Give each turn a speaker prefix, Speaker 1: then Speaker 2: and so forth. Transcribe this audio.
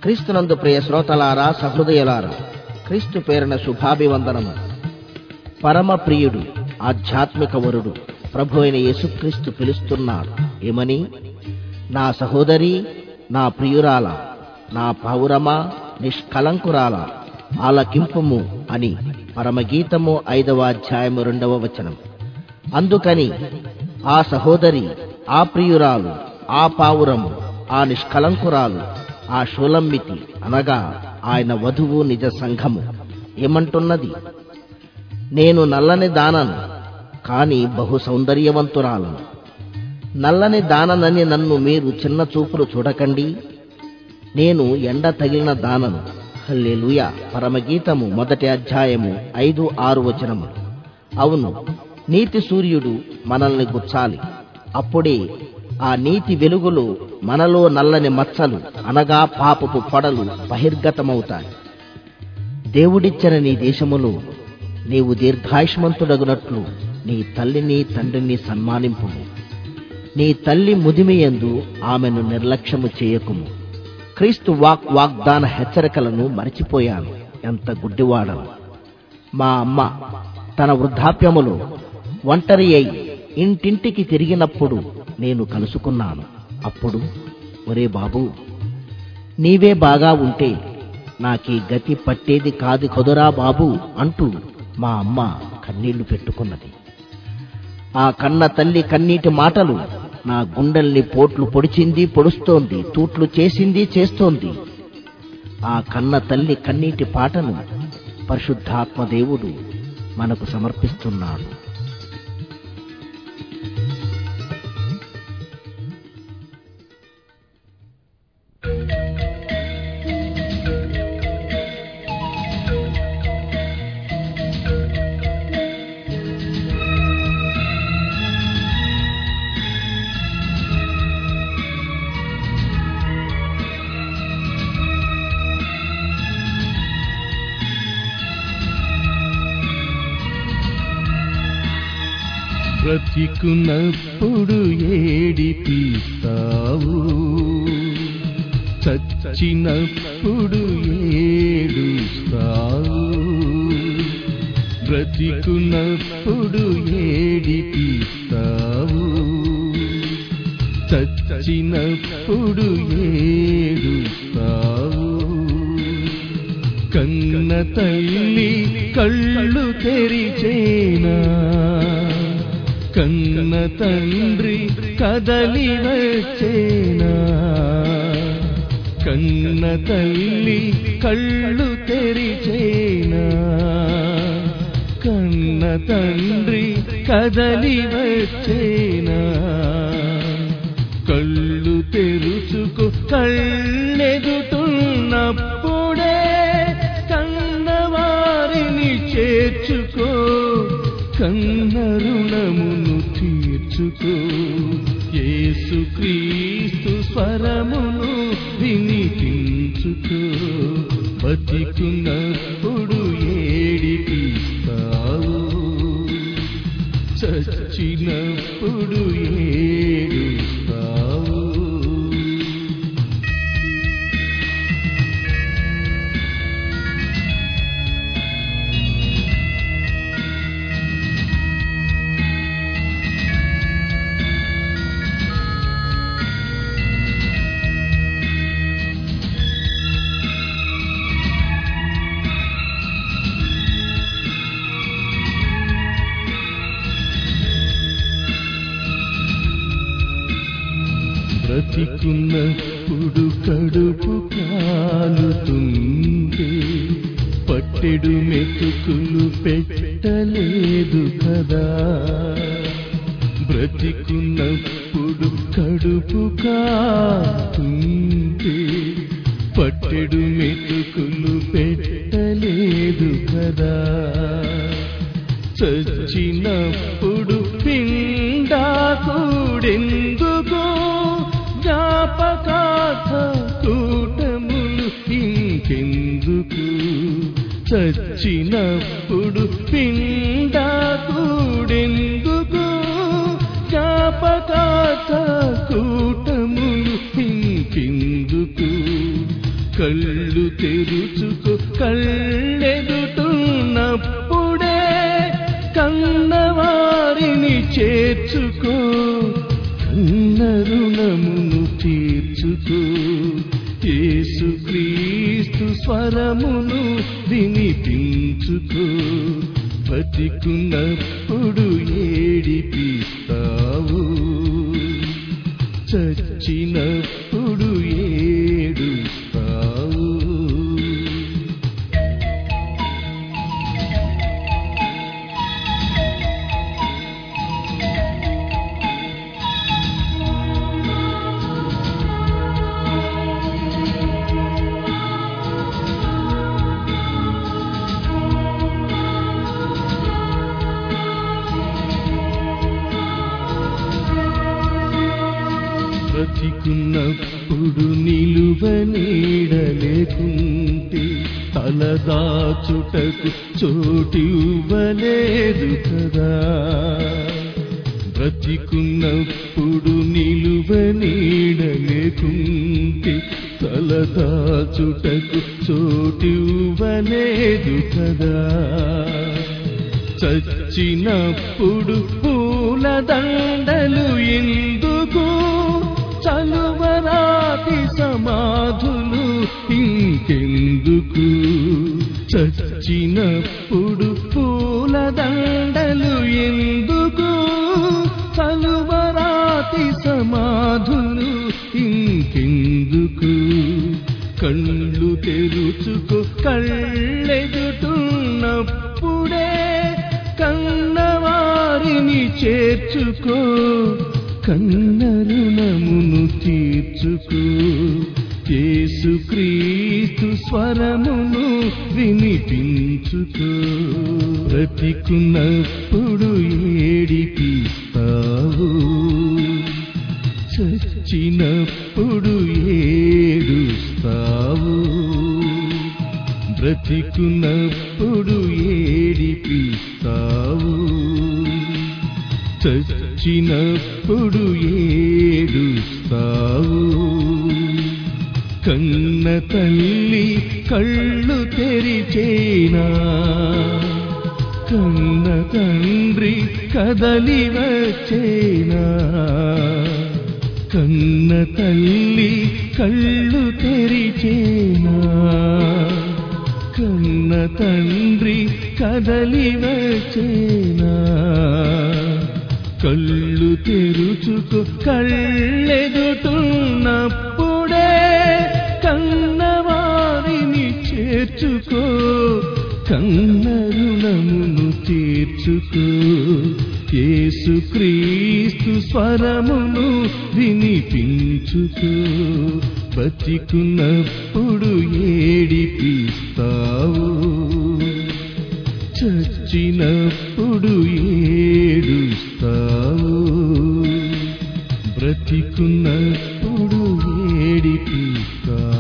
Speaker 1: క్రీస్తునందు ప్రియ శ్రోతలారా సహృదయులారా క్రీస్తు పేరున శుభాభివందనము పరమ ప్రియుడు ఆధ్యాత్మిక వరుడు ప్రభు అయిన యేసుక్రీస్తు పిలుస్తున్నాడు ఏమని నా సహోదరి నా ప్రియురాల నా పౌరమా నిష్కలంకురాల ఆలకింపుము అని పరమగీతము ఐదవ అధ్యాయము రెండవ వచనం అందుకని ఆ సహోదరి ఆ ప్రియురాలు ఆ పావురము ఆ నిష్కలంకురాలు ఆ షోలమ్మితి అనగా ఆయన వధువు నిజ సంఘము ఏమంటున్నది నేను నల్లని దానను కాని బహు సౌందర్యవంతురాలను నల్లని దాననని నన్ను మీరు చిన్న చూపులు చూడకండి నేను ఎండ తగిలిన దానను హల్లెలూయ పరమగీతము మొదటి అధ్యాయము ఐదు ఆరు వచనము అవును నీతి సూర్యుడు మనల్ని గుచ్చాలి అప్పుడే ఆ నీతి వెలుగులో మనలో నల్లని మచ్చలు అనగా పాపపు పొడలు బహిర్గతమవుతాయి దేవుడిచ్చిన నీ దేశములో నీవు దీర్ఘాయుష్మంతుడగునట్లు నీ తల్లిని తండ్రిని సన్మానింపుము నీ తల్లి ముదిమియందు ఆమెను నిర్లక్ష్యము చేయకుము క్రీస్తు వాక్ వాగ్దాన హెచ్చరికలను మరచిపోయాను ఎంత గుడ్డివాడను మా అమ్మ తన వృద్ధాప్యములో ఒంటరి అయి ఇంటింటికి తిరిగినప్పుడు నేను కలుసుకున్నాను అప్పుడు ఒరే బాబు నీవే బాగా ఉంటే నాకీ గతి పట్టేది కాదు కదురా బాబు అంటూ మా అమ్మ కన్నీళ్లు పెట్టుకున్నది ఆ కన్న తల్లి కన్నీటి మాటలు నా గుండెల్ని పోట్లు పొడిచింది పొడుస్తోంది తూట్లు చేసింది చేస్తోంది ఆ కన్న తల్లి కన్నీటి పాటను పరిశుద్ధాత్మ దేవుడు మనకు సమర్పిస్తున్నాడు
Speaker 2: బ్రతికున్నప్పుడు ఏడిపిస్తావు చచ్చినప్పుడు ఏడుస్తావు బ్రతికున్నప్పుడు ఏడిపిస్తావు చచ్చినప్పుడు ఏడుస్తావు కన్న తల్లి కళ్ళు తెరిచేనా కన్న తండ్రి కదలి వచ్చేనా కన్న తల్లి కళ్ళు తెరిచేనా కన్న తండ్రి కదలి వచ్చేనా కళ్ళు తెరుచుకు కళ్ళెదుటున్నప్పుడే కన్నవారిని చేర్చుకో కన్న రుణమును తీర్చుకో యేసుక్రీస్తు స్వరమును వినిపించుకో బతికున్నప్పుడు ఏడిపిస్తావు చచ్చినప్పుడు ఏడుస్తావు బ్రతికున్నప్పుడు కడుపు కాలుతుంటే పట్టెడు మెతుకులు పెట్టలేదు కదా బ్రతికున్నప్పుడు కడుపు కాలుతుంటే పట్టెడు మెతుకులు పెట్టలేదు కదా చచ్చినప్పుడు పిండాకుడెందుకు జ్ఞాపకార్థ కూటములు ఇంకెందుకు చచ్చినప్పుడు పిండాకుడెందుకు జ్ఞాపకార్థ కూటములు ఇంకెందుకు కళ్ళు తెరుచుకో కళ్ళెదుటున్నప్పుడే కన్నవారిని చేర్చుకో కన్న రుణమును తీర్చుకో యేసు క్రీస్తు స్వరమును వినిపించుకో బతికున్నప్పుడు ఏడిపిస్తావు చచ్చినప్పుడు ఏడుస్తావు బ్రతికున్నప్పుడు నిలువ నీడలేకుంటే తలదాచుటకు చోటివ్వలేదు కదా బ్రతికున్నప్పుడు నిలువ నీడలేకుంటే తలదాచుటకు చోటివ్వలేదు కదా చచ్చినప్పుడు పూలదండలు ఎందుకు చలువరాతి సమాధులు ఇంకెందుకు చచ్చినప్పుడు పూలదండలు ఎందుకు చలువరాతి సమాధులు ఇంకెందుకు కళ్ళు తెరుచుకో కళ్ళెదుటున్నప్పుడే కన్నవారిని చేర్చుకో కన్న రుణమును తీర్చుకో యేసు క్రీస్తు స్వరమును వినిపించుకో బ్రతికున్నప్పుడు ఏడిపిస్తావు చచ్చినప్పుడు ఏడుస్తావు బ్రతికున్నప్పుడు ఏడిపిస్తావు చచ్చినప్పుడు ఏడుస్తావు కన్న తల్లి కళ్ళు తెరిచేనా కన్న తండ్రి కదలి వచ్చేనా కన్న తల్లి కళ్ళు తెరిచేనా కన్న తండ్రి కదలి వచ్చేనా కళ్ళు తెరుచుకో కళ్ళెదుటున్నప్పుడే కన్నవారిని చేర్చుకో కన్న రుణమును తీర్చుకో యేసు క్రీస్తు స్వరమును వినిపించుకో బతికున్నప్పుడు ఏడిపిస్తావు చచ్చినప్పుడు ఏడుస్తావు బ్రతికున్నప్పుడు ఏడిపిస్తావు